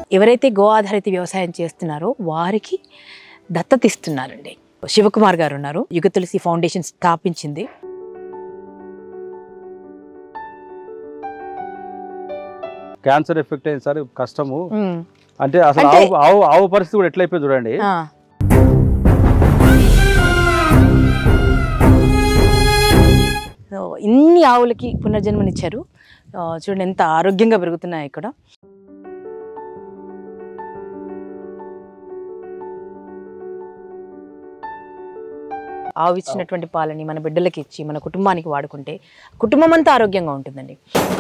ఎవరైతే గో ఆధారిత వ్యవసాయం చేస్తున్నారో వారికి దత్తత ఇస్తున్నారండి శివకుమార్ గారు ఉన్నారు యుగ తులసి ఫౌండేషన్ స్థాపించింది క్యాన్సర్ ఎఫెక్ట్ అయింది సార్ కష్టము ఉమ్. అంటే అసలు అంటే- ఆవు ఆవు ఆవు పరిస్థితి కూడా ఎట్లయిపోయింది చూడండి ఆ. సో ఇన్ని ఆవులకి పునర్జన్మనిచ్చారు ఆ, చూడండి ఎంత ఆరోగ్యంగా పెరుగుతున్నాయి ఇక్కడ ఆవు ఇచ్చినటువంటి పాలని మన బిడ్డలకి ఇచ్చి మన కుటుంబానికి వాడుకుంటే కుటుంబం అంతా ఆరోగ్యంగా ఉంటుందండి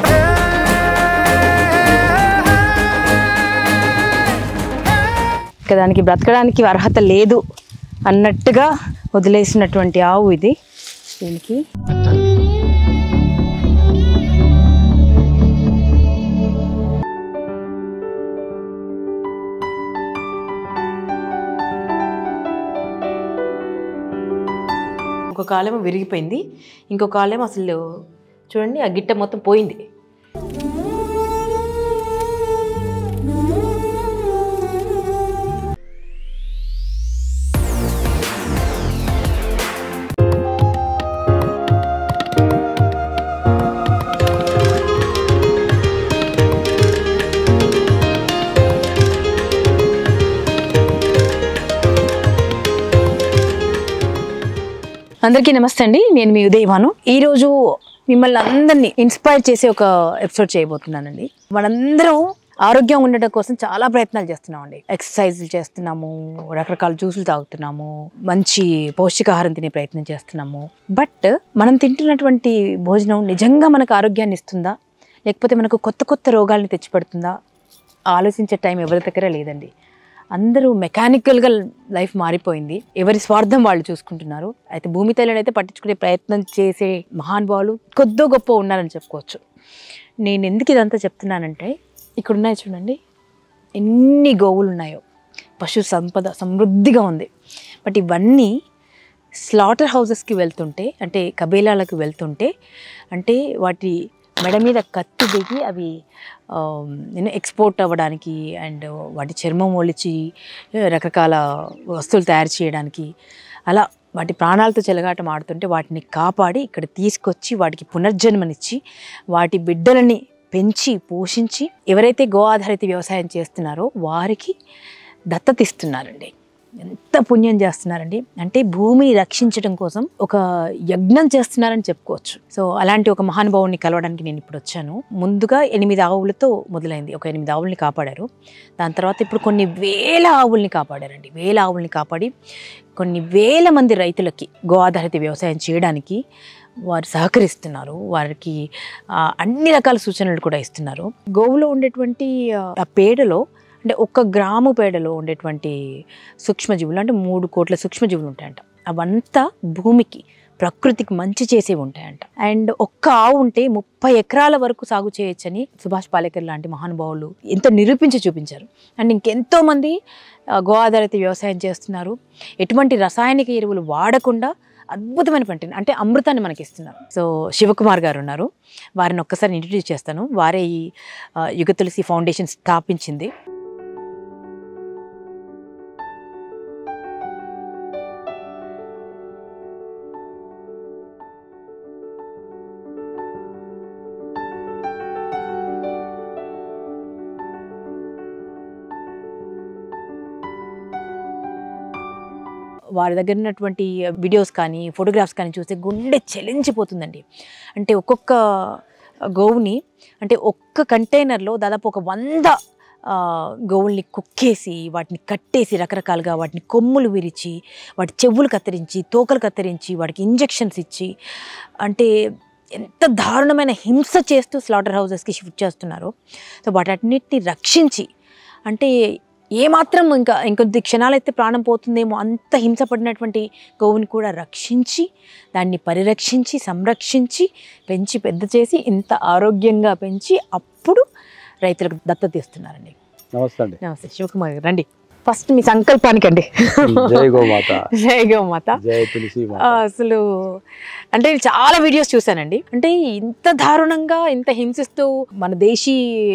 ఇక దానికి బ్రతకడానికి అర్హత లేదు అన్నట్టుగా వదిలేసినటువంటి ఆవు ఇది దీనికి ఒక కాలేమో విరిగిపోయింది ఇంకో కాలేమో అసలు చూడండి ఆ గిట్ట మొత్తం పోయింది అందరికీ నమస్తే అండి నేను మీ ఉదయవాను ఈరోజు మిమ్మల్ని అందరినీ ఇన్స్పైర్ చేసే ఒక ఎపిసోడ్ చేయబోతున్నానండి మనందరం ఆరోగ్యం ఉండడం కోసం చాలా ప్రయత్నాలు చేస్తున్నామండి ఎక్సర్సైజ్లు చేస్తున్నాము రకరకాల జ్యూసులు తాగుతున్నాము మంచి పౌష్టికాహారం తినే ప్రయత్నం చేస్తున్నాము బట్ మనం తింటున్నటువంటి భోజనం నిజంగా మనకు ఆరోగ్యాన్ని ఇస్తుందా లేకపోతే మనకు కొత్త కొత్త రోగాల్ని తెచ్చిపెడుతుందా ఆలోచించే టైం ఎవరి దగ్గర లేదండి అందరూ మెకానికల్గా లైఫ్ మారిపోయింది ఎవరి స్వార్థం వాళ్ళు చూసుకుంటున్నారు అయితే భూమి తల్లిని అయితే పట్టించుకునే ప్రయత్నం చేసే మహానుభావులు కొద్దో గొప్ప ఉన్నారని చెప్పుకోవచ్చు నేను ఎందుకు ఇదంతా చెప్తున్నానంటే ఇక్కడ ఉన్నాయి చూడండి ఎన్ని గోవులు ఉన్నాయో పశు సంపద సమృద్ధిగా ఉంది బట్ ఇవన్నీ స్లాటర్ హౌసెస్కి వెళ్తుంటే అంటే కబేలాలకు వెళ్తుంటే అంటే వాటి మెడ మీద కత్తి దిగి అవి నేను ఎక్స్పోర్ట్ అవ్వడానికి అండ్ వాటి చర్మం ఒలిచి రకరకాల వస్తువులు తయారు చేయడానికి అలా వాటి ప్రాణాలతో చెలగాటం ఆడుతుంటే వాటిని కాపాడి ఇక్కడ తీసుకొచ్చి వాటికి పునర్జన్మనిచ్చి వాటి బిడ్డలని పెంచి పోషించి ఎవరైతే గో ఆధారిత వ్యవసాయం చేస్తున్నారో వారికి దత్తత ఇస్తున్నారండి ఎంత పుణ్యం చేస్తున్నారండి అంటే భూమిని రక్షించడం కోసం ఒక యజ్ఞం చేస్తున్నారని చెప్పుకోవచ్చు సో అలాంటి ఒక మహానుభావుని కలవడానికి నేను ఇప్పుడు వచ్చాను ముందుగా ఎనిమిది ఆవులతో మొదలైంది ఒక ఎనిమిది ఆవుల్ని కాపాడారు దాని తర్వాత ఇప్పుడు కొన్ని వేల ఆవుల్ని కాపాడారండి వేల ఆవుల్ని కాపాడి కొన్ని వేల మంది రైతులకి గో ఆధారిత వ్యవసాయం చేయడానికి వారు సహకరిస్తున్నారు వారికి ఆ, అన్ని రకాల సూచనలు కూడా ఇస్తున్నారు గోవులో ఉండేటువంటి ఆ, ఆ పేడలో అంటే ఒక్క గ్రాము పేడలో ఉండేటువంటి సూక్ష్మజీవులు అంటే మూడు కోట్ల సూక్ష్మజీవులు ఉంటాయంట అవంతా భూమికి ప్రకృతికి మంచి చేసేవి ఉంటాయంట అండ్ ఒక్క ఆవు ఉంటే ముప్పై ఎకరాల వరకు సాగు చేయొచ్చని సుభాష్ పాలేకర్ లాంటి మహానుభావులు ఎంతో నిరూపించి చూపించారు అండ్ ఇంకెంతో మంది ఆ, గో ఆధారిత వ్యవసాయం చేస్తున్నారు ఎటువంటి రసాయనిక ఎరువులు వాడకుండా అద్భుతమైన పంటని అంటే అమృతాన్ని మనకి ఇస్తున్నారు సో శివకుమార్ గారు ఉన్నారు వారిని ఒక్కసారి ఇంట్రడ్యూస్ చేస్తాను వారే ఈ ఆ, యుగ తులసి ఫౌండేషన్ స్థాపించింది వారి దగ్గర ఉన్నటువంటి వీడియోస్ కానీ ఫోటోగ్రాఫ్స్ కానీ చూస్తే గుండె చెలించిపోతుందండి అంటే ఒక్కొక్క గోవుని అంటే ఒక్క కంటైనర్లో దాదాపు ఒక వంద ఆ, గోవుల్ని కుక్కేసి వాటిని కట్టేసి రకరకాలుగా వాటిని కొమ్ములు విరిచి వాటి చెవులు కత్తిరించి తోకలు కత్తిరించి వాటికి ఇంజెక్షన్స్ ఇచ్చి అంటే ఎంత దారుణమైన హింస చేస్తూ స్లాటర్ హౌసెస్కి షిఫ్ట్ చేస్తున్నారు సో వాటన్నిటిని రక్షించి అంటే ఏమాత్రం ఇంకా ఇంకొద్ది క్షణాలైతే ప్రాణం పోతుందేమో అంత హింసపడినటువంటి గోవుని కూడా రక్షించి దాన్ని పరిరక్షించి సంరక్షించి పెంచి పెద్ద చేసి ఇంత ఆరోగ్యంగా పెంచి అప్పుడు రైతులకు దత్తత ఇస్తున్నారండి నమస్తే అండి నమస్తే శివకుమార్ గారు రండి ఫస్ట్ మీ సంకల్పానికండి జై గోమాత జై గోమాత జై తులసి మాత ఆ, అసలు అంటే చాలా వీడియోస్ చూశానండి అంటే ఇంత దారుణంగా ఇంత హింసిస్తూ మన దేశీ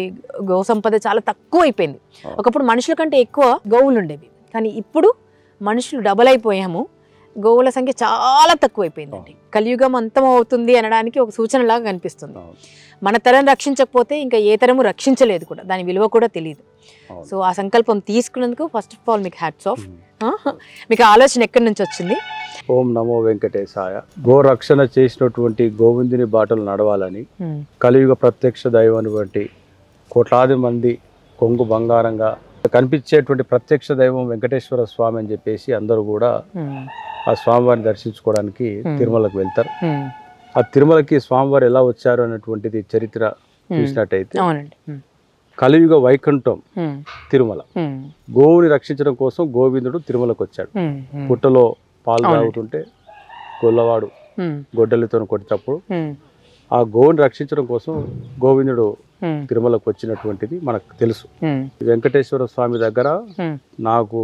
గో సంపద చాలా తక్కువ అయిపోయింది ఒకప్పుడు మనుషుల కంటే ఎక్కువ గోవులు ఉండేవి కానీ ఇప్పుడు మనుషులు డబల్ అయిపోయాము గోవుల సంఖ్య చాలా తక్కువ అయిపోయిందండి కలియుగం అంతం అవుతుంది అనడానికి ఒక సూచనలాగా కనిపిస్తుంది అవును. మన తరం రక్షించకపోతే ఇంకా ఏ తరము రక్షించలేదు కూడా దాని విలువ కూడా తెలియదు అవును. సో ఆ సంకల్పం తీసుకున్నందుకు ఫస్ట్ ఆఫ్ ఆల్ మీకు హ్యాట్స్ ఆఫ్ ఉమ్. మీకు ఆలోచన ఎక్కడి నుంచి వచ్చింది ఓం నమో వెంకటేశాయ గో రక్షణ చేసినటువంటి గోవిందుని బాటలు నడవాలని ఉమ్, కలియుగ ప్రత్యక్ష దైవం అనేటువంటి కోట్లాది మంది కొంగు బంగారంగా కనిపించేటువంటి ప్రత్యక్ష దైవం వెంకటేశ్వర స్వామి అని చెప్పేసి అందరూ కూడా ఉమ్, ఆ స్వామివారిని దర్శించుకోవడానికి Hmm. తిరుమలకు వెళ్తారు ఉమ్, ఆ తిరుమలకి స్వామివారు ఎలా వచ్చారు అనేటువంటిది చరిత్ర ఉమ్. చూసినట్టయితే అవునండి ఉమ్, కలియుగ వైకుంఠం ఉమ్, తిరుమల ఉమ్, గోవుని రక్షించడం కోసం గోవిందుడు తిరుమలకు వచ్చాడు ఉమ్, ఉమ్, పుట్టలో పాలు అవునండి. తాగుతుంటే గొల్లవాడు ఉమ్, గొడ్డలితో కొట్టినప్పుడు ఉమ్, ఆ గోవుని రక్షించడం కోసం గోవిందుడు ఉమ్, తిరుమలకు వచ్చినటువంటిది మనకు తెలుసు ఉమ్, వెంకటేశ్వర స్వామి దగ్గర ఉమ్, నాకు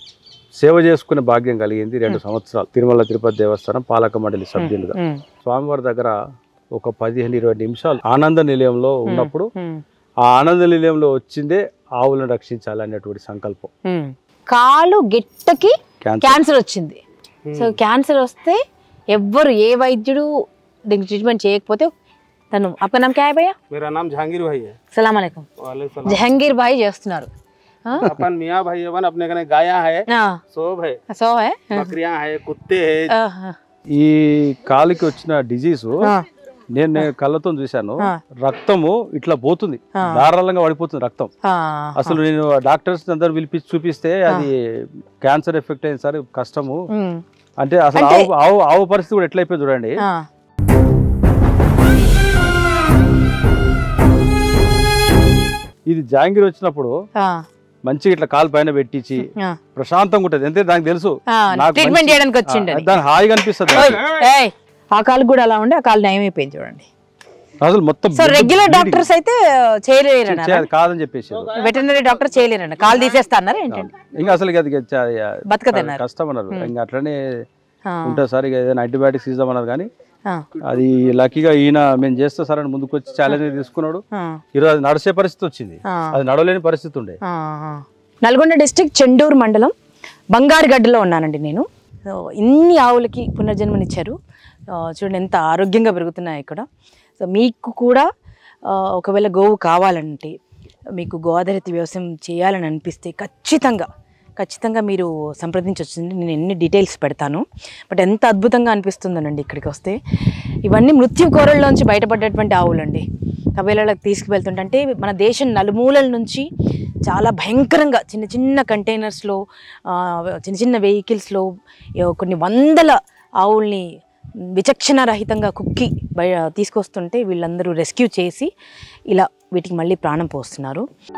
సేవ చేసుకునే భాగ్యం కలిగింది రెండు సంవత్సరాలు తిరుమల తిరుపతి దేవస్థానం పాలక మండలి సభ్యులుగా ఉమ్, స్వామివారి దగ్గర ఒక పదిహేను ఇరవై నిమిషాలు ఆనంద నిలయంలో ఉన్నప్పుడు ఉమ్, ఆ ఆనంద నిలయంలో వచ్చిందే ఆవులను రక్షించాలి అనేటువంటి సంకల్పం ఉమ్. కాలు గిట్టకి క్యాన్సర్ క్యాన్సర్ వచ్చింది సో క్యాన్సర్ వస్తే ఎవ్వరు ఏ వైద్యుడు దీనికి ట్రీట్మెంట్ చేయకపోతే తను అప్ప నామ్ క్యా హై భయ్యా मेरा नाम जहांगीर भाई है సలాం అలైకుం वालेकुम सलाम జహంగీర్ భాయ్ చేస్తున్నారు ఆ? अपन मियाँ भाई अपन अपने कने गाया है ఆ, सोब है సో హై बकरियां है कुत्ते है ఆహా. ఈ కాలికి వచ్చిన డిజీజ్ ఆ, నేను నేను కళ్ళతో చూశాను ఆ. రక్తము ఇట్లా పోతుంది ఆ. ధారాళంగా పడిపోతుంది రక్తం ఆ, అసలు నేను డాక్టర్స్ అందరు పిలిపించి చూపిస్తే అది క్యాన్సర్ ఎఫెక్ట్ అయింది సార్ కష్టము ఉమ్, అంటే అసలు అంటే- ఆవు ఆవు ఆవు పరిస్థితి కూడా ఎట్లయిపోయింది చూడండి ఆ. ఇది జాంగీర్ వచ్చినప్పుడు ఆ, మంచిగా ఇట్లా కాలు పైన పెట్టించి ఆ. ప్రశాంతంగా ఉంటది అంతే దానికి తెలుసు ఆ, నాకు ట్రీట్మెంట్ మంచి- చేయడానికి ఆ, వచ్చిండని దాని హాయిగా అనిపిస్తుంది ఏయ్, ఆ కాలు కూడా అలా ఉండి ఆ కాలు నయం అయిపోయింది చూడండి అసలు మొత్తం so blood regular bleeding. Doctors అయితే చేయలేరు చే- చే- కాదని చెప్పేసి వెటర్నరీ డాక్టర్ చేయలేరన్న కాలు తీసేస్తా అన్నారు ఏంటండి ఇంకా అసలు ఇక అది ఇక చా- బతకదన్నారు కష్టం అన్నారు ఇంకా అట్లనే ఆ, ఉంటుంది సార్ ఇక ఏదైనా యాంటీబయాటిక్స్ ఇద్దామన్నారు కానీ ఆ, అది లక్కీగా ఈయన మేము చేస్తే సార్ అని ముందుకు వచ్చి ఛాలెంజ్ తీసుకున్నాడు ఆ, ఈరోజు అది నడిచే పరిస్థితి వచ్చింది ఆ. అది నడవలేని పరిస్థితి ఉండే ఆ, ఆ. నల్గొండ డిస్ట్రిక్ట్ చెండూరు మండలం బంగారుగడ్డలో ఉన్నానండి నేను సో ఇన్ని ఆవులకి పునర్జన్మనిచ్చారు ఆ, చూడండి ఎంత ఆరోగ్యంగా పెరుగుతున్నాయి ఇక్కడ సో మీకు కూడా ఆ, ఒకవేళ గోవు కావాలంటే మీకు గోదావరి వ్యవసాయం చేయాలని అనిపిస్తే ఖచ్చితంగా ఖచ్చితంగా మీరు సంప్రదించవచ్చుంది నేను ఎన్ని డీటెయిల్స్ పెడతాను బట్ ఎంత అద్భుతంగా అనిపిస్తుందనండి ఇక్కడికి వస్తే ఇవన్నీ మృత్యు కోరల్లోంచి బయటపడ్డటువంటి ఆవులండి కబేలాలకు తీసుకువెళ్తుంటే అంటే మన దేశం నలుమూలల నుంచి చాలా భయంకరంగా చిన్న చిన్న కంటైనర్స్లో చిన్న చిన్న వెహికల్స్లో కొన్ని వందల ఆవుల్ని విచక్షణ రహితంగా కుక్కి బయ తీసుకొస్తుంటే వీళ్ళందరూ రెస్క్యూ చేసి ఇలా వీటికి మళ్ళీ ప్రాణం పోస్తున్నారు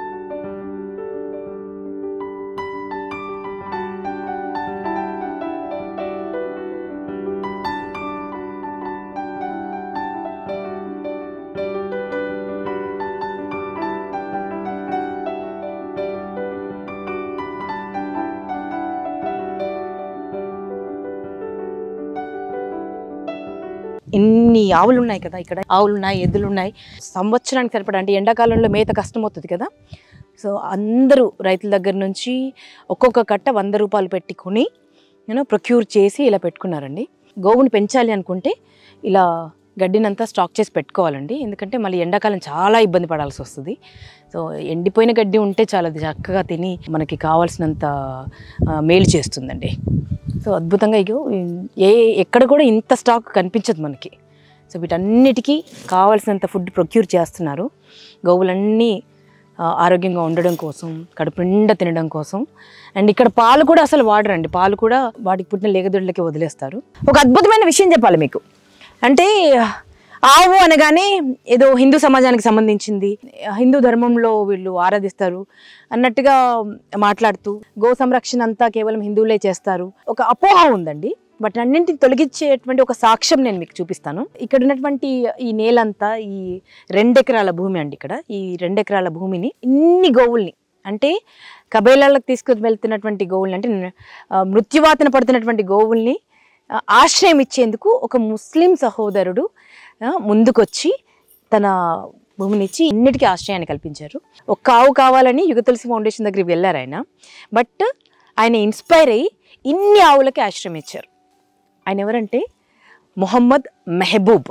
ఇన్ని ఆవులు ఉన్నాయి కదా ఇక్కడ ఆవులు ఉన్నాయి ఎద్దులు ఉన్నాయి సంవత్సరానికి సరిపడా అంటే ఎండాకాలంలో మేత కష్టం అవుతుంది కదా సో అందరూ రైతుల దగ్గర నుంచి ఒక్కొక్క కట్ట వంద రూపాయలు పెట్టుకుని నేను ప్రొక్యూర్ చేసి ఇలా పెట్టుకున్నారండి గోవుని పెంచాలి అనుకుంటే ఇలా గడ్డినంతా స్టాక్ చేసి పెట్టుకోవాలండి ఎందుకంటే మళ్ళీ ఎండాకాలం చాలా ఇబ్బంది పడాల్సి వస్తుంది సో ఎండిపోయిన గడ్డి ఉంటే చాలా అది చక్కగా తిని మనకి కావాల్సినంత ఆ, మేలు చేస్తుందండి సో అద్భుతంగా ఇగో ఏ ఎక్కడ కూడా ఇంత స్టాక్ కనిపించదు మనకి సో వీటన్నిటికీ కావాల్సినంత ఫుడ్ ప్రొక్యూర్ చేస్తున్నారు గోవులన్నీ ఆ, ఆరోగ్యంగా ఉండడం కోసం కడుపు నిండా తినడం కోసం అండ్ ఇక్కడ పాలు కూడా అసలు వాడరండి పాలు కూడా వాటికి పుట్టిన లేగదొడ్లకి వదిలేస్తారు ఒక అద్భుతమైన విషయం చెప్పాలి మీకు అంటే ఆవు అనగానే ఏదో హిందూ సమాజానికి సంబంధించింది హిందూ ధర్మంలో వీళ్ళు ఆరాధిస్తారు అన్నట్టుగా మాట్లాడుతూ గో సంరక్షణ అంతా కేవలం హిందువులే చేస్తారు ఒక అపోహ ఉందండి బట్ అన్నింటిని తొలగించేటువంటి ఒక సాక్ష్యం నేను మీకు చూపిస్తాను ఇక్కడ ఉన్నటువంటి ఈ నేలంతా ఈ రెండెకరాల భూమి అండి ఇక్కడ ఈ రెండెకరాల భూమిని ఇన్ని గోవుల్ని అంటే కబేలాలకు తీసుకుని వెళ్తున్నటువంటి గోవుల్ని అంటే ఆ, మృత్యువాతన పడుతున్నటువంటి గోవుల్ని ఆ, ఆశ్రయం ఇచ్చేందుకు ఒక ముస్లిం సహోదరుడు ఆ, ముందుకొచ్చి తన భూమినిచ్చి ఇన్నిటికీ ఆశ్రయాన్ని కల్పించారు ఒక ఆవు కావాలని యుగ తులసి ఫౌండేషన్ దగ్గరికి వెళ్ళారు ఆయన బట్ ఆయన ఇన్స్పైర్ అయ్యి ఇన్ని ఆవులకి ఆశ్రయం ఇచ్చారు ఆయన ఎవరంటే మొహమ్మద్ మెహబూబ్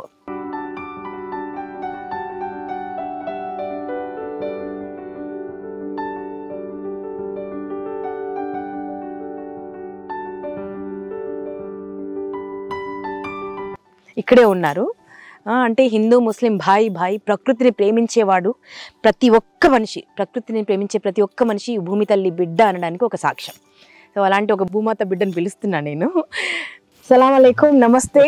ఇక్కడే ఉన్నారు ఆ, అంటే హిందూ ముస్లిం భాయ్ భాయ్ ప్రకృతిని ప్రేమించేవాడు ప్రతి ఒక్క మనిషి ప్రకృతిని ప్రేమించే ప్రతి ఒక్క మనిషి ఈ భూమి తల్లి బిడ్డ అనడానికి ఒక సాక్ష్యం సో అలాంటి ఒక భూమాత బిడ్డను పిలుస్తున్నాను నేను సలాం అలైకుం నమస్తే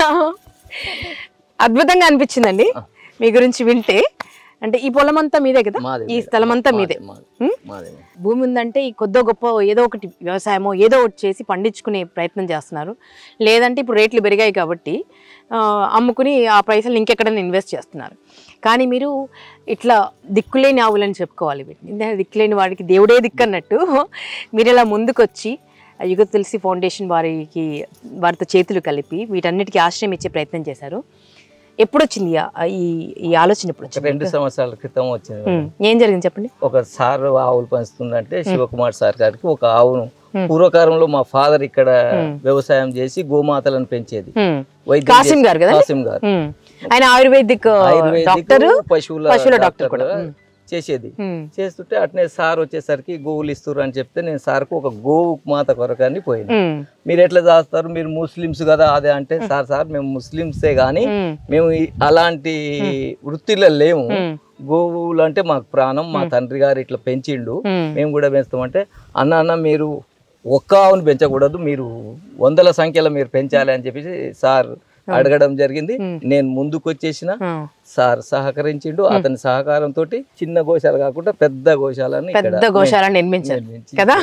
అద్భుతంగా అనిపించిందండి మీ గురించి వింటే అంటే ఈ పొలం అంతా మీదే కదా మాదే, ఈ మాదే. స్థలం అంతా మీదే మాదే, ఉం? మాదే. భూమి ఉందంటే ఈ కొద్దో గొప్ప ఏదో ఒకటి వ్యవసాయమో ఏదో ఒకటి చేసి పండించుకునే ప్రయత్నం చేస్తున్నారు లేదంటే ఇప్పుడు రేట్లు పెరిగాయి కాబట్టి ఆ, అమ్ముకుని ఆ పైసలు ఇంకెక్కడైనా ఇన్వెస్ట్ చేస్తున్నారు కానీ మీరు ఇట్లా దిక్కులేని ఆవులని చెప్పుకోవాలి వీటిని ఎందుకంటే దిక్కులేని వాడికి దేవుడే దిక్కు అన్నట్టు మీరు ఇలా ముందుకొచ్చి ఆ యుగ తులసి ఫౌండేషన్ వారికి వారితో చేతులు కలిపి వీటన్నిటికీ ఆశ్రయం ఇచ్చే ప్రయత్నం చేశారు ఎప్పుడు వచ్చింది ఆ- ఈ ఈ ఆలోచన ఎప్పుడు ఒక రెండు వచ్చింది సంవత్సరాల క్రితం వచ్చింది ఉం. ఏం జరిగింది చెప్పండి ఒక సార్ ఆవులు పంచుతుందంటే శివకుమార్ సార్ గారికి ఒక ఆవును Hmm. పూర్వకాలంలో మా ఫాదర్ ఇక్కడ Hmm. వ్యవసాయం చేసి గోమాతలను పెంచేది ఉం. వైద్యం కాసిం చేసి- గారు కదా కాసిం గారు ఉమ్. ఆయన ఆయుర్వేదిక్ ఆయుర్వేదిక్ డాక్టర్ పశువుల పశువుల డాక్టర్ డాక్టర్ కూడా కూడా ఉమ్. చేసేది ఉమ్. చేస్తుంటే అట్నే సార్ వచ్చేసరికి గోవులు ఇస్తారు అని చెప్తే నేను సార్కు ఒక గోవు మాత కొరకని పోయింది ఉమ్. మీరు ఎట్లా చేస్తారు మీరు ముస్లిమ్స్ కదా అదే అంటే సార్ సార్ మేము ముస్లిమ్సే కానీ ఉమ్. మేము ఈ- అలాంటి వృత్తిలో లేము ఉమ్. గోవులు అంటే మాకు ప్రాణం మా తండ్రి గారు ఇట్లా పెంచిండు ఉమ్. మేము కూడా పెంచుతామంటే అన్న అన్న మీరు ఒక్క ఆవును పెంచకూడదు మీరు వందల సంఖ్యలో మీరు పెంచాలి అని చెప్పేసి సార్ అడగడం జరిగింది నేను ముందుకు వచ్చేసిన ఉమ్. సార్ సహకరించిండు అతని సహకారంతో చిన్న గోశాల కాకుండా పెద్ద గోశాలని ఇక్కడ పెద్ద గోశాలను నిర్మించారు నిర్మించి కదా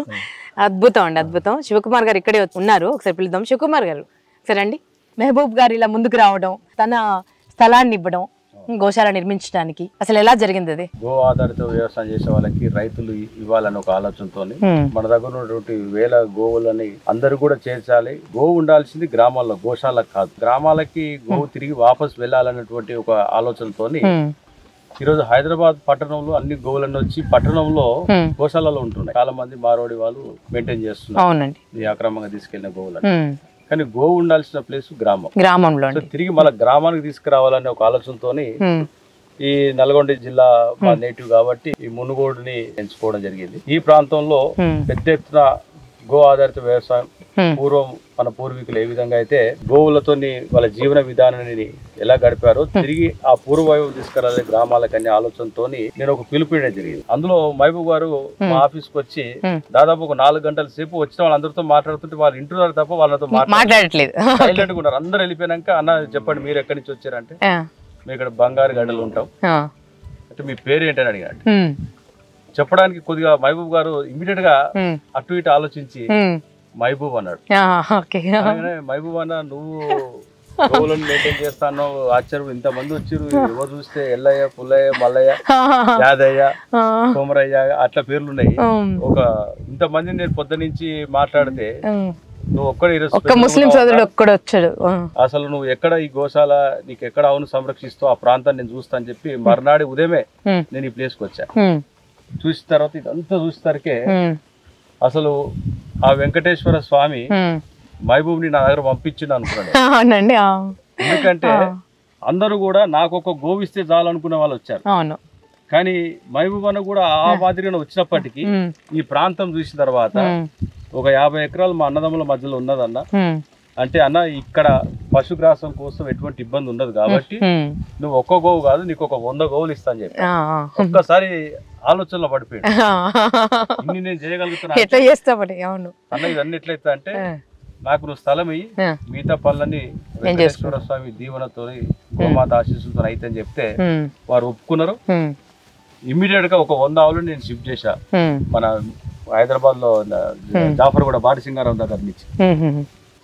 అద్భుతం అండి అద్భుతం శివకుమార్ గారు ఇక్కడే ఉన్నారు ఒకసారి పిలుద్దాం శివకుమార్ గారు సరే అండి మెహబూబ్ గారు ఇలా ముందుకు రావడం తన స్థలాన్ని ఇవ్వడం గోశాల నిర్మించడానికి అసలు ఎలా జరిగింది అది గో ఆధారిత వ్యవసాయం చేసే వాళ్ళకి రైతులు ఇవ్వాలని ఒక ఆలోచనతో మన దగ్గర ఉన్నటువంటి వేల గోవులని అందరూ కూడా చేర్చాలి గోవు ఉండాల్సింది గ్రామాల్లో గోశాలకు కాదు గ్రామాలకి గోవు తిరిగి వాపస్ వెళ్ళాలన్నటువంటి ఒక ఆలోచనతోని ఉమ్. ఈరోజు హైదరాబాద్ పట్టణంలో అన్ని గోవులన్నీ వచ్చి పట్టణంలో ఉమ్. గోశాలలో ఉంటున్నాయి చాలా మంది మారోడి వాళ్ళు మెయింటైన్ చేస్తున్నారు అవునండి ఈ అక్రమంగా తీసుకెళ్లిన గోవులను ఉమ్. కానీ గోవు ఉండాల్సిన ప్లేస్ గ్రామం గ్రామంలో సో అండి తిరిగి మన గ్రామానికి తీసుకురావాలనే ఒక ఆలోచనతోని ఉమ్. ఈ నల్గొండ జిల్లా మా నేటివ్ కాబట్టి ఈ మునుగోడుని ఎంచుకోవడం జరిగింది ఈ ప్రాంతంలో ఉమ్. పెద్ద ఎత్తున గో ఆధారిత వ్యవసాయం ఉమ్. పూర్వం మన పూర్వీకులు ఏ విధంగా అయితే గోవులతోని వాళ్ళ జీవన విధానాన్ని ఎలా గడిపారో తిరిగి ఆ పూర్వవైపు తీసుకురాలే గ్రామాలకు అనే ఆలోచనతోని నేను ఒక పిలుపునే జరిగింది అందులో మహబూబ్ గారు మా ఆఫీస్ కి వచ్చి Hmm. దాదాపు ఒక నాలుగు గంటల సేపు వచ్చిన వాళ్ళందరితో మాట్లాడుతుంటే వాళ్ళు ఇంటున్నారు తప్ప వాళ్ళతో మాట్లాడట్లేదు సైలెంట్ గా ఉన్నారు అందరు వెళ్ళిపోయినాక అన్న చెప్పండి మీరు ఎక్కడి నుంచి వచ్చారంటే ఆ. మేము ఇక్కడ బంగారు గడ్డలు ఉంటాం ఆ. అంటే మీ పేరు ఏంటని అడిగాడు ఉమ్. చెప్పడానికి కొద్దిగా మహబూబ్ గారు ఇమీడియట్ గా ఉమ్. అటు ఇటు ఆలోచించి ఉమ్. మహబూబ్ అన్నాడు ఆ, ఓకే అనగానే మహబూబ్ అన్న నువ్వు గోవులను మెయింటైన్ చేస్తాను ఆశ్చర్యం ఇంత మంది వచ్చిర్రు ఎవరు చూస్తే ఎల్లయ్య పుల్లయ్య మల్లయ్య యాదయ్య ఆ. కోమరయ్య అట్లా పేర్లు ఉన్నాయి ఉమ్. ఒక ఇంత మందిని నేను పొద్దు నుంచి మాట్లాడితే ఉమ్. నువ్వు ఒక్కడ ఈరోజు ఒక్క special ముస్లిం ఉన్నావు సోదరుడు అన్నా. ఒక్కడు వచ్చాడు ఆ. అసలు నువ్వు ఎక్కడ ఈ గోశాల నీకు ఎక్కడ అవును సంరక్షిస్తావు ఆ ప్రాంతాన్ని నేను చూస్తా అని చెప్పి మర్నాడు ఉదయమే ఉమ్. నేను ఈ ప్లేస్కి వచ్చా ఉమ్. చూసిన తర్వాత ఇదంతా చూసేసరికి ఉమ్. అసలు ఆ వెంకటేశ్వర స్వామి ఉమ్. మహబూబ్ని నా దగ్గర పంపించింది అనుకున్నాను అవునండి ఆ. ఎందుకంటే అందరూ కూడా నాకు ఒక గోవిస్తే చాలు అనుకునే వాళ్ళు వచ్చారు అవును కానీ మహబూబ్ అన్న కూడా ఆ మాదిరిగా వచ్చినప్పటికీ ఉమ్. ఈ ప్రాంతం చూసిన తర్వాత ఉమ్. ఒక యాభై ఎకరాలు మా అన్నదమ్ముల మధ్యలో ఉన్నదన్న ఉమ్. అంటే అన్న ఇక్కడ పశుగ్రాసం కోసం ఎటువంటి ఇబ్బంది ఉండదు కాబట్టి ఉమ్. నువ్వు ఒక్క గోవు కాదు నీకు ఒక వంద గోవులు ఇస్తా అని చెప్పి ఆ, ఆ. ఒక్కసారి ఆలోచనలో పడిపోయాడు ఆ. ఇన్ని నేను చేయగలుగుతున్నా ఎట్లా చేస్తామని అవును అన్న ఇవన్నీ ఎట్లయితే అంటే ఆ. నాకు నువ్వు స్థలం ఇయ్యి ఆ. మిగతా పనులన్నీ వెంకటేశ్వర స్వామి దీవెనతో గోమాత ఆశీస్సులతో అయితే అని చెప్తే ఉమ్. వారు ఒప్పుకున్నారు ఉమ్. ఇమ్మీడియట్ గా ఒక వంద ఆవులు నేను షిఫ్ట్ చేశా ఉమ్. మన హైదరాబాద్ లో జాఫర్ కూడా బాటి సింగారావు దగ్గర నుంచి ఉమ్. ఉమ్.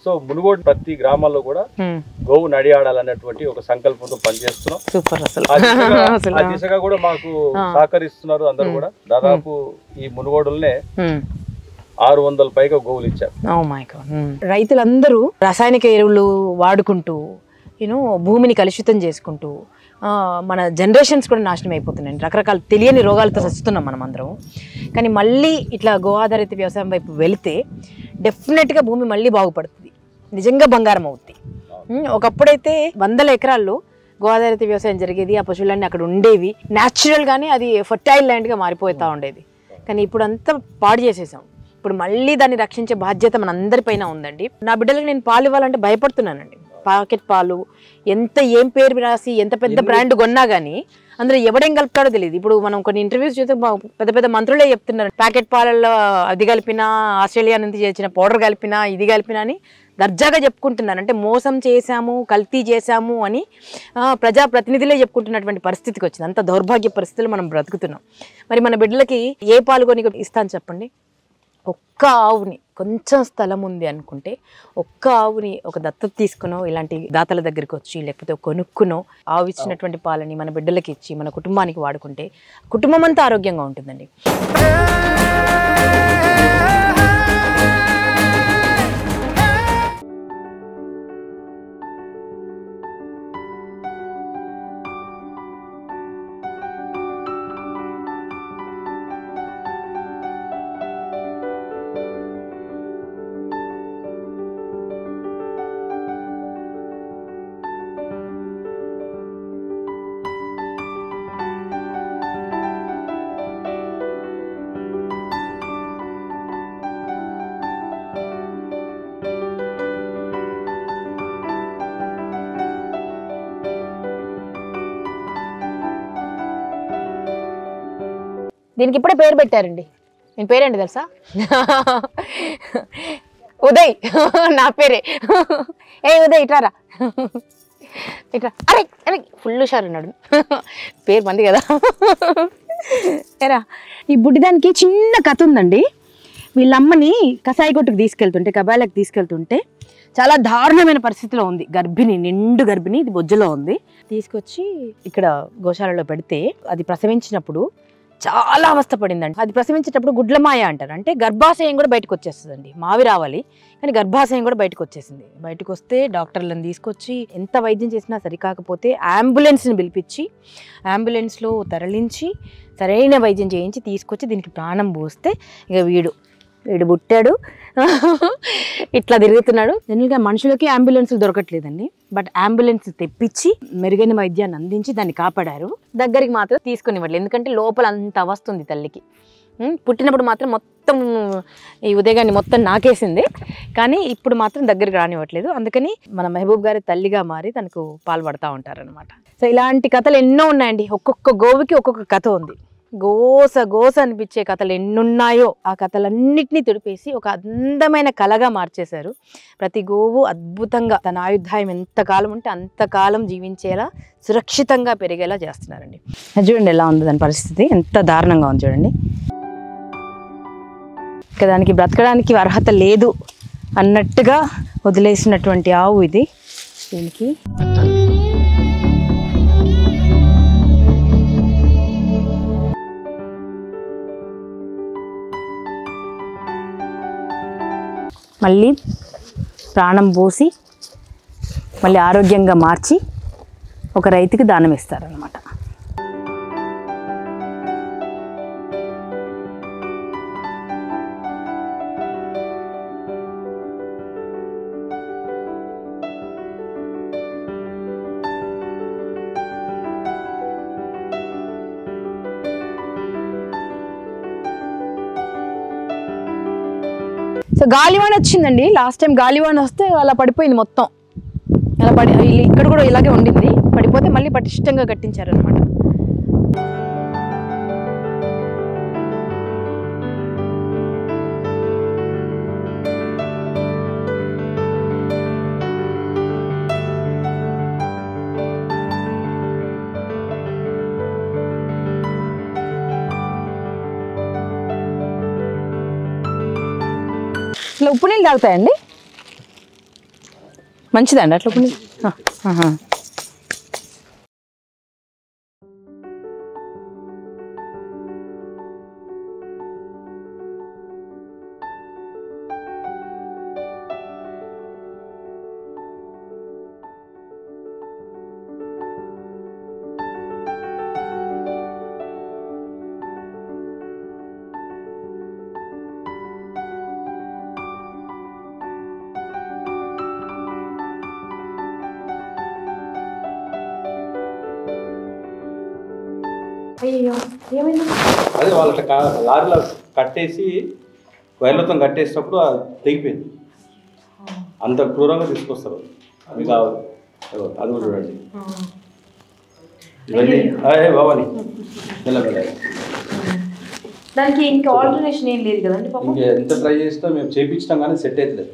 సో మునుగోడు ప్రతి గ్రామాల్లో కూడా ఉమ్, గోవు నడియాడాలనేటువంటి ఒక సంకల్పంతో పనిచేస్తున్నాం సూపర్ అసలు ఆ దిశగా అసలు ఆ దిశగా కూడా మాకు సహకరిస్తున్నారు అందరూ కూడా దాదాపు ఈ మునుగోడులనే ఉమ్. ఆరు వందల పైగా గోవులు ఇచ్చారు ఓ మై గాడ్ రైతులందరూ రాసాయనిక ఎరువులు వాడుకుంటూ యూనో భూమిని కలుషితం చేసుకుంటూ ఆ, మన జనరేషన్స్ కూడా నాశనం అయిపోతున్నాయండి రకరకాల తెలియని రోగాలతో చస్తున్నాం మనం అందరం కానీ మళ్ళీ ఇట్లా గో ఆధారిత వ్యవసాయం వైపు వెళితే డెఫినెట్గా భూమి మళ్ళీ బాగుపడుతుంది నిజంగా బంగారం అవుతుంది ఉమ్, ఒకప్పుడైతే వందల ఎకరాల్లో గో ఆధారిత వ్యవసాయం జరిగేది ఆ పశువులన్నీ అక్కడ ఉండేవి న్యాచురల్ గానే అది ఫర్టైల్ ల్యాండ్గా మారిపోతా ఉండేది కానీ ఇప్పుడు అంతా పాడు చేసేసాం ఇప్పుడు మళ్ళీ దాన్ని రక్షించే బాధ్యత మన అందరిపైన ఉందండి నా బిడ్డలకు నేను పాలు ఇవ్వాలంటే భయపడుతున్నానండి పాకెట్ పాలు ఎంత ఏం పేరు రాసి ఎంత పెద్ద బ్రాండ్ కొన్నా కానీ అందులో ఎవడేం కలుపుతాడో తెలియదు ఇప్పుడు మనం కొన్ని ఇంటర్వ్యూస్ చూస్తే మా పెద్ద పెద్ద మంత్రులే చెప్తున్నారు ప్యాకెట్ పాలల్లో అది కలిపినా ఆస్ట్రేలియా నుంచి చేసిన పౌడర్ కలిపినా ఇది కలిపినా అని దర్జాగా చెప్పుకుంటున్నారు అంటే మోసం చేశాము కల్తీ చేశాము అని ఆ, ప్రజాప్రతినిధులే చెప్పుకుంటున్నటువంటి పరిస్థితికి వచ్చింది అంత దౌర్భాగ్య పరిస్థితులు మనం బ్రతుకుతున్నాం మరి మన బిడ్డలకి ఏ పాలు కొని ఇస్తాను చెప్పండి ఒక్క ఆవుని కొంచెం స్థలం ఉంది అనుకుంటే ఒక్క ఆవుని ఒక దత్తత తీసుకునో ఇలాంటి దాతల దగ్గరికి వచ్చి లేకపోతే కొనుక్కునో ఆవు ఇచ్చినటువంటి పాలని మన బిడ్డలకి ఇచ్చి మన కుటుంబానికి వాడుకుంటే కుటుంబం అంతా ఆరోగ్యంగా ఉంటుందండి దీనికి ఇప్పుడే పేరు పెట్టారండి నేను పేరేంటి తెలుసా ఉదయ్ నా పేరే ఏ ఉదయ్ ఇట్రారా ఇట్రా అరే అరే ఫుల్ షార్ ఉన్నాడు పేరు మంది కదా ఏరా ఈ బుడ్డిదానికి చిన్న కథ ఉందండి వీళ్ళమ్మని కషాయి కొట్టుకు తీసుకెళ్తుంటే కబాయిలకు తీసుకెళ్తుంటే చాలా దారుణమైన పరిస్థితిలో ఉంది గర్భిణి నిండు గర్భిణి ఇది బొజ్జలో ఉంది తీసుకొచ్చి ఇక్కడ గోశాలలో పెడితే అది ప్రసవించినప్పుడు చాలా అవస్థ పడిందండి అది ప్రసవించేటప్పుడు గుడ్లమాయ అంటారు అంటే గర్భాశయం కూడా బయటకు వచ్చేస్తుందండి మావి రావాలి కానీ గర్భాశయం కూడా బయటకు వచ్చేసింది బయటకు వస్తే డాక్టర్లను తీసుకొచ్చి ఎంత వైద్యం చేసినా సరికాకపోతే అంబులెన్స్ని పిలిపించి అంబులెన్స్లో తరలించి సరైన వైద్యం చేయించి తీసుకొచ్చి దీనికి ప్రాణం పోస్తే ఇక వీడు వీడు పుట్టాడు ఇట్లా తిరుగుతున్నాడు జనరల్గా మనుషులకి అంబులెన్స్ దొరకట్లేదండి బట్ అంబులెన్స్ తెప్పించి మెరుగైన వైద్యాన్ని అందించి దాన్ని కాపాడారు దగ్గరికి మాత్రం తీసుకుని ఇవ్వట్లేదు ఎందుకంటే లోపల అంత వస్తుంది తల్లికి ఉం, పుట్టినప్పుడు మాత్రం మొత్తం ఈ ఉదయగాన్ని మొత్తం నాకేసింది కానీ ఇప్పుడు మాత్రం దగ్గరికి రానివ్వట్లేదు అందుకని మన మహబూబ్ గారి తల్లిగా మారి తనకు పాల్పడతా ఉంటారనమాట సో ఇలాంటి కథలు ఎన్నో ఉన్నాయండి ఒక్కొక్క గోవుకి ఒక్కొక్క కథ ఉంది గోస గోస అనిపించే కథలు ఎన్నున్నాయో ఆ కథలన్నిటినీ తుడిపేసి ఒక అందమైన కళగా మార్చేశారు ప్రతి గోవు అద్భుతంగా తన ఆయుర్దాయం ఎంతకాలం ఉంటే అంతకాలం జీవించేలా సురక్షితంగా పెరిగేలా చేస్తున్నారండి అది చూడండి ఎలా ఉంది దాని పరిస్థితి ఎంత దారుణంగా ఉంది చూడండి ఇక దానికి బ్రతకడానికి అర్హత లేదు అన్నట్టుగా వదిలేసినటువంటి ఆవు ఇది దీనికి మళ్ళీ ప్రాణం పోసి మళ్ళీ ఆరోగ్యంగా మార్చి ఒక రైతుకి దానం ఇస్తారనమాట సో గాలివాన వచ్చిందండి లాస్ట్ టైం గాలివాన వస్తే అలా పడిపోయింది మొత్తం అలా పడి ఇల్లు- ఇక్కడ కూడా ఇలాగే ఉండింది పడిపోతే మళ్ళీ పటిష్టంగా కట్టించారనమాట ఇట్లా ఉప్పు నీళ్ళు తాగుతాయండి మంచిదండి అట్లా కొన్ని ఆ, ఆహా. అదే వాళ్ళ లారీలో కట్టేసి వైర్లతో కట్టేసినప్పుడు అది తెగిపోయింది అంత క్రూరంగా తీసుకొస్తారు మీకు ఆ- అదిగో, అది కూడా చూడండి ఇవన్నీ అదే భవాని మెల్లమెల్ల దానికి ఇంకా ఆల్టర్నేషన్ ఏం లేదు కదండి పాపం ఇంక ఎంత ట్రై చేసినా మేము చేపించినాం కానీ సెట్ అవుతలేదు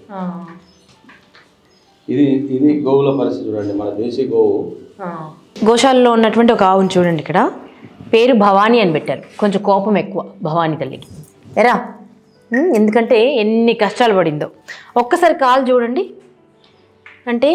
ఇది ఇది గోవుల పరిస్థితి చూడండి మన దేశీ గోవు గోశాలలో ఉన్నటువంటి ఒక ఆవును చూడండి ఇక్కడ పేరు భవానీ అని పెట్టారు కొంచెం కోపం ఎక్కువ భవానీ తల్లికి ఎరా ఉమ్, ఎందుకంటే ఎన్ని కష్టాలు పడిందో ఒక్కసారి కాలు చూడండి అంటే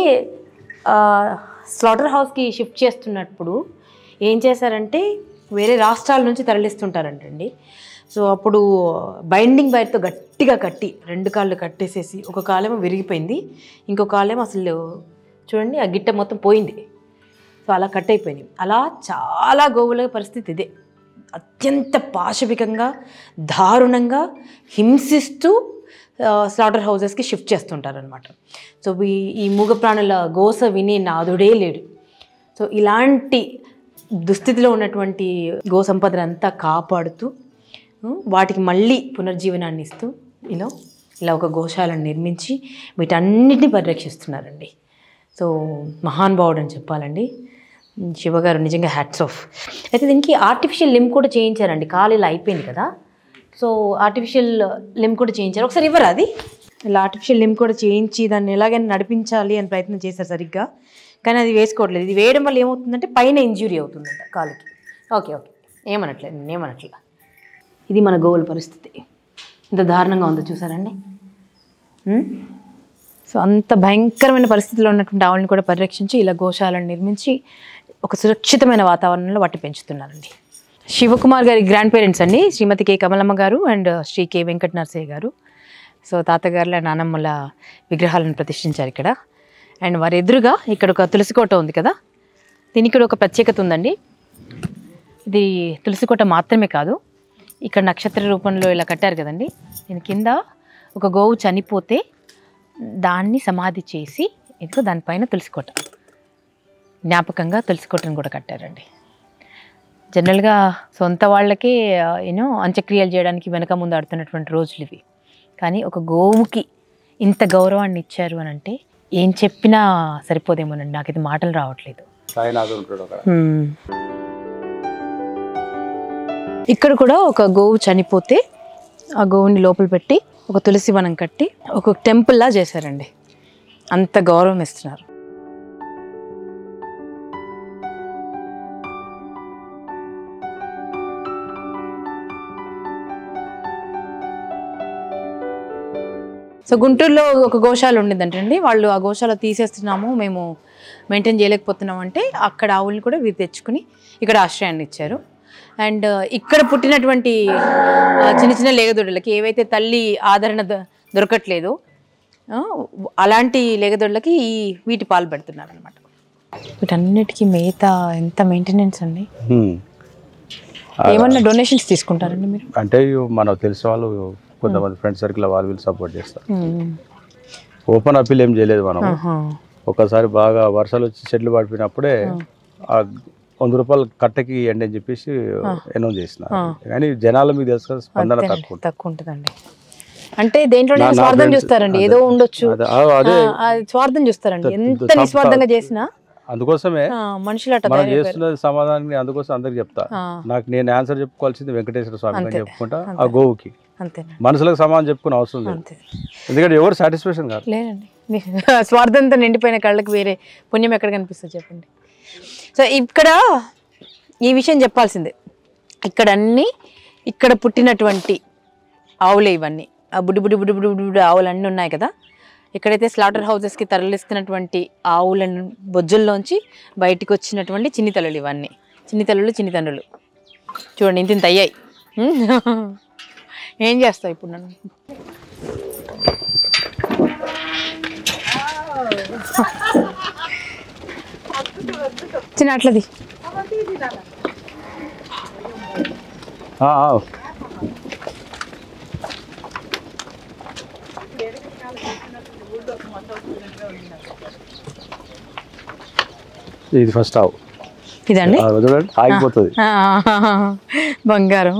స్లాటర్ హౌస్కి షిఫ్ట్ చేస్తున్నప్పుడు ఏం చేశారంటే వేరే రాష్ట్రాల నుంచి తరలిస్తుంటారంటండి సో అప్పుడు బైండింగ్ వైర్తో గట్టిగా కట్టి రెండు కాళ్ళు కట్టేసేసి ఒక కాలేమో విరిగిపోయింది ఇంకో కాలేమో అసలు చూడండి ఆ గిట్ట మొత్తం పోయింది సో అలా కట్ అయిపోయినాయి అలా చాలా గోవుల పరిస్థితి ఇదే అత్యంత పాశవికంగా దారుణంగా హింసిస్తూ స్లాటర్ హౌసెస్కి షిఫ్ట్ చేస్తుంటారనమాట సో ఈ ఈ మూగ ప్రాణుల గోస వినే నాదుడే లేడు సో ఇలాంటి దుస్థితిలో ఉన్నటువంటి గో సంపదను అంతా కాపాడుతూ ఉం, వాటికి మళ్ళీ పునర్జీవనాన్ని ఇస్తూ ఇలా ఇలా ఒక గోశాలను నిర్మించి వీటన్నిటిని పరిరక్షిస్తున్నారండి సో మహానుభావుడు అని చెప్పాలండి శివగారు నిజంగా హ్యాట్స్ ఆఫ్ అయితే దీనికి ఆర్టిఫిషియల్ లిమ్ కూడా చేయించారండి కాలు ఇలా అయిపోయింది కదా సో ఆర్టిఫిషియల్ లిమ్ కూడా చేయించారు ఒకసారి ఇవ్వరా అది ఇలా ఆర్టిఫిషియల్ లిమ్ కూడా చేయించి దాన్ని ఎలాగైనా నడిపించాలి అని ప్రయత్నం చేశారు సరిగ్గా కానీ అది వేసుకోవట్లేదు ఇది వేయడం వల్ల ఏమవుతుందంటే పైన ఇంజ్యూరీ అవుతుందంట కాలుకి ఓకే ఓకే ఏమనట్లేదు నేను ఏమనట్లేదు ఇది మన గోవుల పరిస్థితి ఇంత దారుణంగా ఉందో చూసారండి ఉం? సో అంత భయంకరమైన పరిస్థితిలో ఉన్నటువంటి ఆవులను కూడా పరిరక్షించి ఇలా గోశాలను నిర్మించి ఒక సురక్షితమైన వాతావరణంలో వాటి పెంచుతున్నారండి శివకుమార్ గారి గ్రాండ్ పేరెంట్స్ అండి శ్రీమతి K Kamalamma garu and Shri K Venkata Narasayya garu so తాతగారుల నానమ్మల విగ్రహాలను ప్రతిష్ఠించారు ఇక్కడ అండ్ వారి ఎదురుగా ఇక్కడ ఒక తులసి కోట ఉంది కదా దీనికి కూడా ఒక ప్రత్యేకత ఉందండి ఇది తులసి కోట మాత్రమే కాదు ఇక్కడ నక్షత్ర రూపంలో ఇలా కట్టారు కదండి దీని కింద ఒక గోవు చనిపోతే దాన్ని సమాధి చేసి ఇదిగో దానిపైన తులసికోట జ్ఞాపకంగా తులసికోటను కూడా కట్టారండి జనరల్గా సొంత వాళ్ళకే యూనో అంత్యక్రియలు చేయడానికి వెనక ముందు ఆడుతున్నటువంటి రోజులు ఇవి కానీ ఒక గోవుకి ఇంత గౌరవాన్ని ఇచ్చారు అని అంటే ఏం చెప్పినా సరిపోదేమోనండి నాకు ఇది మాటలు రావట్లేదు సాయినాథుడు ఉంటాడు అక్కడ ఇక్కడ కూడా ఒక గోవు చనిపోతే ఆ గోవుని లోపల పెట్టి ఒక తులసి వనం కట్టి ఒక టెంపుల్లా చేశారండి అంత గౌరవం ఇస్తున్నారు సో గుంటూరులో ఒక గోశాల ఉండిందంటండి వాళ్ళు ఆ గోశాల తీసేస్తున్నాము మేము మెయింటైన్ చేయలేకపోతున్నాం అంటే అక్కడ ఆవుల్ని కూడా వీరు తెచ్చుకుని ఇక్కడ ఆశ్రయాన్ని ఇచ్చారు అండ్ ఇక్కడ పుట్టినటువంటి ఆ, చిన్న చిన్న లేగదొడ్డలకి ఏవైతే తల్లి ఆదరణ దొ- దొరకట్లేదో ఆ, అలాంటి లేగదొడ్లకి ఈ వీటి పాలు పెడుతున్నారు అనమాట వీటన్నిటికీ మేత ఎంత మెయింటెనెన్స్ అండి ఏమన్నా డొనేషన్స్ తీసుకుంటారండి మీరు అంటే ఇవి మనకు తెలిసిన వాళ్ళు కొంతమంది ఫ్రెండ్ సర్కిల్ వాళ్ళు వీళ్ళు సపోర్ట్ చేస్తారు మ్మ్. ఓపెన్ అప్పీల్ ఏం చేయలేదు మనం ఆహా. ఒకసారి బాగా వర్షాలు వచ్చి చెట్లు పడిపోయినప్పుడే ఆ వంద రూపాయలు కట్టకి ఎండి అని చెప్పేసి అనౌన్స్ చేసినారు కానీ జనాలు మీకు తెలుసు కదా స్పందన అంతేనండి, తక్కువ ఉంటుంది. తక్కువ ఉంటుందండి అంటే దేంట్లో నా- నా స్వార్థం friends- చూస్తారండి అదే- ఏదో ఉండొచ్చు అదే- ఆ, అదే ఆ, అది స్వార్థం చూస్తారండి త- ఎంత త- నిస్వార్థంగా చేసినా అందుకోసమే ఆ, మనుషులు అట్ట మనం తయారైపోయారు. చేస్తున్నది సమాధానం అందుకోసం అందరికి చెప్తా ఆ, నాకు నేను ఆన్సర్ చెప్పుకోవాల్సింది వెంకటేశ్వర స్వామి అని అంతే. చెప్పుకుంటా ఆ గోవుకి అంతేనండి మనుషులకు సమాధానం చెప్పుకునే అవసరం లేదు అంతే ఎందుకంటే ఎవరు సాటిస్ఫాక్షన్ కాదు లేదండి మీ స్వార్థంతో నిండిపోయిన కళ్ళకి వేరే పుణ్యం ఎక్కడ కనిపిస్తుంది చెప్పండి సో ఇక్కడ ఈ విషయం చెప్పాల్సిందే ఇక్కడ అన్నీ ఇక్కడ పుట్టినటువంటి ఆవులే ఇవన్నీ ఆ బుడ్డి బుడ్డి బుడ్డి బుడ్డి బుడ్డి బుడ్డి ఆవులు అన్నీ ఉన్నాయి కదా ఎక్కడైతే స్లాటర్ హౌసెస్కి తరలిస్తున్నటువంటి ఆవులను బొజ్జుల్లోంచి బయటికి వచ్చినటువంటి చిన్ని తల్లులు ఇవన్నీ చిన్ని తల్లులు చిన్ని తండ్రులు చూడండి ఇంత ఇంత అయ్యాయి హ్మ్. ఏం చేస్తావు ఇప్పుడు నన్ను చిన్న అట్లది ఇది ఫస్ట్ ఆవు ఇదండి ఆ, చూడండి ఆగిపోతుంది ఆ, బంగారం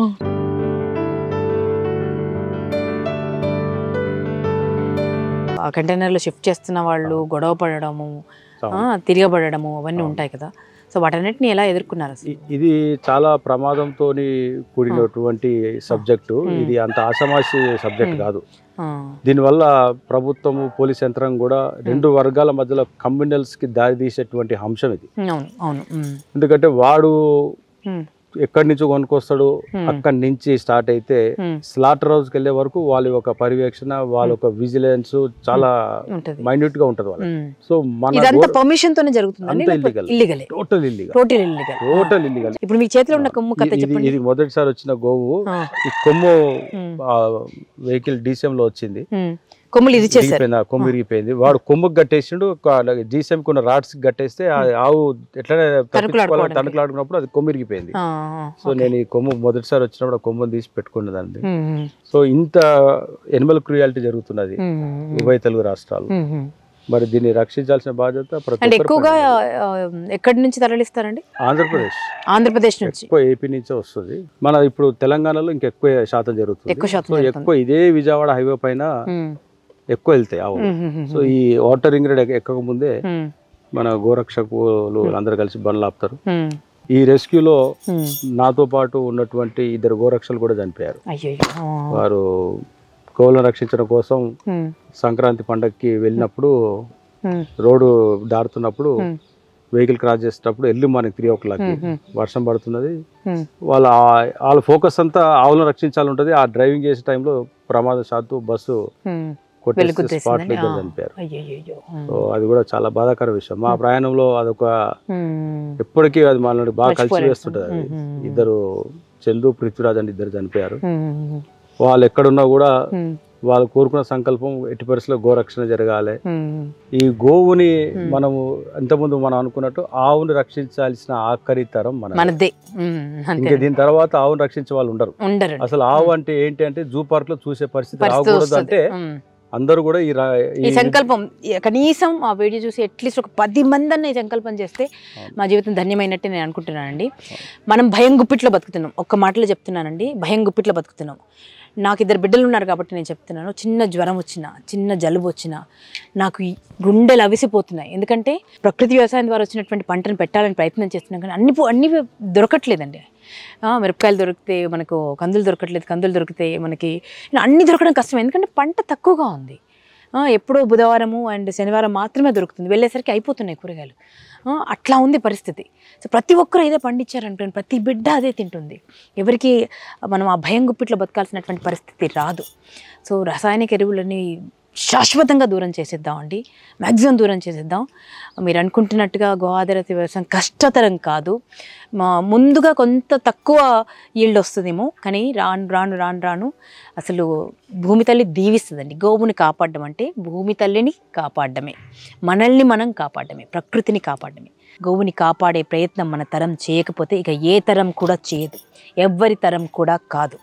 ఆ కంటైనర్లో షిఫ్ట్ చేస్తున్న వాళ్ళు గొడవ పడడము ఆ, తిరగబడడము అవన్నీ ఉంటాయి కదా సో వాటన్నిటిని ఎలా ఎదుర్కొన్నారు అసలు ఇ- ఇది చాలా ప్రమాదంతో కూడినటువంటి సబ్జెక్టు ఇది అంత ఆషమాషి సబ్జెక్ట్ కాదు ఆ, దీనివల్ల ప్రభుత్వము పోలీస్ యంత్రం కూడా రెండు వర్గాల మధ్యలో కమ్యూనల్స్ కి దారి తీసేటువంటి అంశం ఇది అవును అవును ఉమ్, ఎందుకంటే వాడు ఉమ్, ఎక్కడి నుంచి కొనుక్కొస్తాడు Hmm. అక్కడి నుంచి స్టార్ట్ అయితే Hmm. స్లాటర్ హౌస్ కి వెళ్ళే వరకు వాళ్ళ యొక్క పర్యవేక్షణ వాళ్ళ యొక్క విజిలెన్స్ చాలా ఉంటది మైన్యూట్ గా ఉంటది వాళ్ళకి ఉమ్. సో మన ఇదంతా పర్మిషన్ తోనే జరుగుతుందండి అంతా illegal. ఇల్లీగలే total illegal total illegal total illegal ఇప్పుడు మీ చేతిలో ఉన్న కొమ్ము కథ ఇది చెప్పండి ఇది మొదటిసారి వచ్చిన గోవు ఆ, ఈ కొమ్ము ఉమ్, వెహికల్ డీసీఎం లో వచ్చింది ఉమ్. కొమ్ములు ఇది చేశారు ఇరిగిపోయింది, ఆ కొమ్ము ఇరిగిపోయింది వాడు కొమ్ముకి కట్టేసిండు జీసీఎం కున్న రాడ్స్ కట్టేస్తే ఆ ఆవు ఎట్లనే తణుకులాడుకోవడానికి. తణుకులాడుకున్నప్పుడు అది కొమ్ము ఇరిగిపోయింది ఆ, సో నేను ఈ కొమ్ము మొదటిసారి వచ్చినప్పుడు ఆ కొమ్ముని తీసి పెట్టుకున్నదండి ఉమ్, ఉమ్, సో ఇంత ఎనిమల్ క్రూయాలిటీ జరుగుతున్నది ఉమ్, ఉమ్, ఉభయ తెలుగు రాష్ట్రాలు ఉమ్, ఉమ్. మరి దీన్ని రక్షించాల్సిన బాధ్యత ప్రతి అంటే ఒక్కరి ఎక్కువగా పైన ఉంది. ఆ, ఎక్కడి నుంచి తరలిస్తారండి ఆంధ్రప్రదేశ్ ఆంధ్రప్రదేశ్ నుంచి ఎక్కువ ఏపీ నుంచే వస్తుంది మన ఇప్పుడు తెలంగాణలో ఇంకా ఎక్కువ శాతం జరుగుతుంది ఎక్కువ శాతం సో జరుగుతుంది. ఎక్కువ ఇదే విజయవాడ హైవే పైన ఉమ్, ఎక్కువ వెళ్తాయి ఆవులు ఉమ్, ఉమ్, సో ఈ వాటర్ రింగ్ రోడ్ ఎక్కక ముందే ఉమ్, మన గోరక్షకులు అందరు కలిసి బండ్లు ఆపుతారు ఉమ్, ఈ రెస్క్యూలో ఉమ్. నాతో పాటు ఉన్నటువంటి ఇద్దరు గోరక్షలు కూడా చనిపోయారు అయ్యయ్యో ఆ, వారు గోవులను రక్షించడం కోసం ఉమ్, సంక్రాంతి పండగకి వెళ్ళినప్పుడు ఉమ్, రోడ్డు దారుతున్నప్పుడు ఉమ్, వెహికల్ క్రాస్ చేసేటప్పుడు ఎల్లు మనకి త్రీ ఓ క్లాక్కి ఉమ్, వర్షం పడుతున్నది ఉమ్. వాళ్ళ ఆ- వాళ్ళ ఫోకస్ అంతా ఆవులను రక్షించాలి ఉంటుంది ఆ డ్రైవింగ్ చేసే టైంలో ప్రమాదశాత్తు బస్సు ఉమ్. కొట్టేసి వెలుగుద్దేసిందని? స్పాట్లో ఇద్దరు ఆ. చనిపోయారు అయ్యయ్యో ఉమ్, సో అది కూడా చాలా బాధాకర విషయం మా ప్రయాణంలో అదొక ఉమ్, ఎప్పటికీ అది మనల్ని బాగా కలిసి మర్చిపోలేం. వేస్తుంటది అది ఉమ్, ఉమ్, ఇద్దరు చందు పృథ్వీరాజ్ అని ఇద్దరు చనిపోయారు ఉమ్, వాళ్ళు ఎక్కడున్నా కూడా ఉమ్, వాళ్ళు కోరుకున్న సంకల్పం ఎట్టి పరిస్థితుల్లో గోరక్షణ జరగాలి ఉమ్, ఈ గోవుని మనము ఇంతకుముందు మనం అనుకున్నట్టు ఆవుని రక్షించాల్సిన ఆఖరి తరం మన మనదే ఉమ్, ఇంకా అంతే దీని తర్వాత ఆవుని రక్షించే వాళ్ళు ఉండరు ఉండరు అసలు ఆవు అంటే ఏంటి అంటే జూ పార్క్ లో చూసే పరిస్థితి పరిస్థితి రాకూడదు వస్తుంది. అంటే ఉమ్. అందరూ కూడా ఈ రా- ఈ ఈ సంకల్పం ఈ- కనీసం ఆ వీడియో చూసి అట్లీస్ట్ ఒక పది మంది అన్న ఈ సంకల్పం చేస్తే మా జీవితం ధన్యమైనట్టే నేను అనుకుంటున్నానండి మనం భయం గుప్పిట్లో బతుకుతున్నాం ఒక్క మాటలో చెప్తున్నానండి భయం గుప్పిట్లో బతుకుతున్నాం నాకు ఇద్దరు బిడ్డలు ఉన్నారు కాబట్టి నేను చెప్తున్నాను చిన్న జ్వరం వచ్చినా చిన్న జలుబు వచ్చినా నాకు ఈ గుండెలు అవిసిపోతున్నాయి ఎందుకంటే ప్రకృతి వ్యవసాయం ద్వారా వచ్చినటువంటి పంటను పెట్టాలని ప్రయత్నం చేస్తున్నాం కానీ అన్ని పో- అన్ని దొరకట్లేదండి ఆ, మిరపకాయలు దొరికితే మనకు కందులు దొరకట్లేదు కందులు దొరికితే మనకి ఇలా అన్ని దొరకడం కష్టం ఎందుకంటే పంట తక్కువగా ఉంది ఆ, ఎప్పుడో బుధవారము అండ్ శనివారం మాత్రమే దొరుకుతుంది వెళ్ళేసరికి అయిపోతున్నాయి కూరగాయలు ఆ, అట్లా ఉంది పరిస్థితి సో ప్రతి ఒక్కరు ఇదే పండించారనుకోండి ప్రతి బిడ్డ అదే తింటుంది ఎవరికి మనం ఆ భయం గుప్పిట్లో బతకాల్సినటువంటి పరిస్థితి రాదు సో రసాయనిక ఎరువులని శాశ్వతంగా దూరం చేసేద్దామండి మ్యాక్సిమం దూరం చేసేద్దాం మీరు అనుకుంటున్నట్టుగా గో ఆధారిత వ్యవసాయం కష్టతరం కాదు మా ముందుగా కొంత తక్కువ ఈల్డ్ వస్తుందేమో కానీ రాను రాను రాను రాను అసలు భూమి తల్లి దీవిస్తుందండి గోవుని కాపాడడం అంటే భూమి తల్లిని కాపాడడమే మనల్ని మనం కాపాడడమే ప్రకృతిని కాపాడడమే గోవుని కాపాడే ప్రయత్నం మన తరం చేయకపోతే ఇక ఏ తరం కూడా చేయదు ఎవ్వరి తరం కూడా కాదు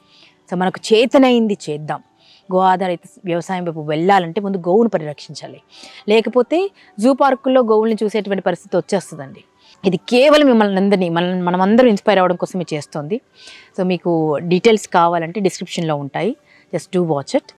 సో మనకు చేతనైంది చేద్దాం గో ఆధారిత వ్యవసాయం వైపు వెళ్ళాలంటే ముందు గోవును పరిరక్షించాలి లేకపోతే జూ పార్కుల్లో గోవుల్ని చూసేటువంటి పరిస్థితి వచ్చేస్తుందండి ఇది కేవలం మిమ్మల్ని అందరినీ మన మనం అందరం ఇన్స్పైర్ అవ్వడం కోసమే చేస్తోంది సో మీకు డీటెయిల్స్ కావాలంటే డిస్క్రిప్షన్లో ఉంటాయి జస్ట్ డూ వాచ్ ఇట్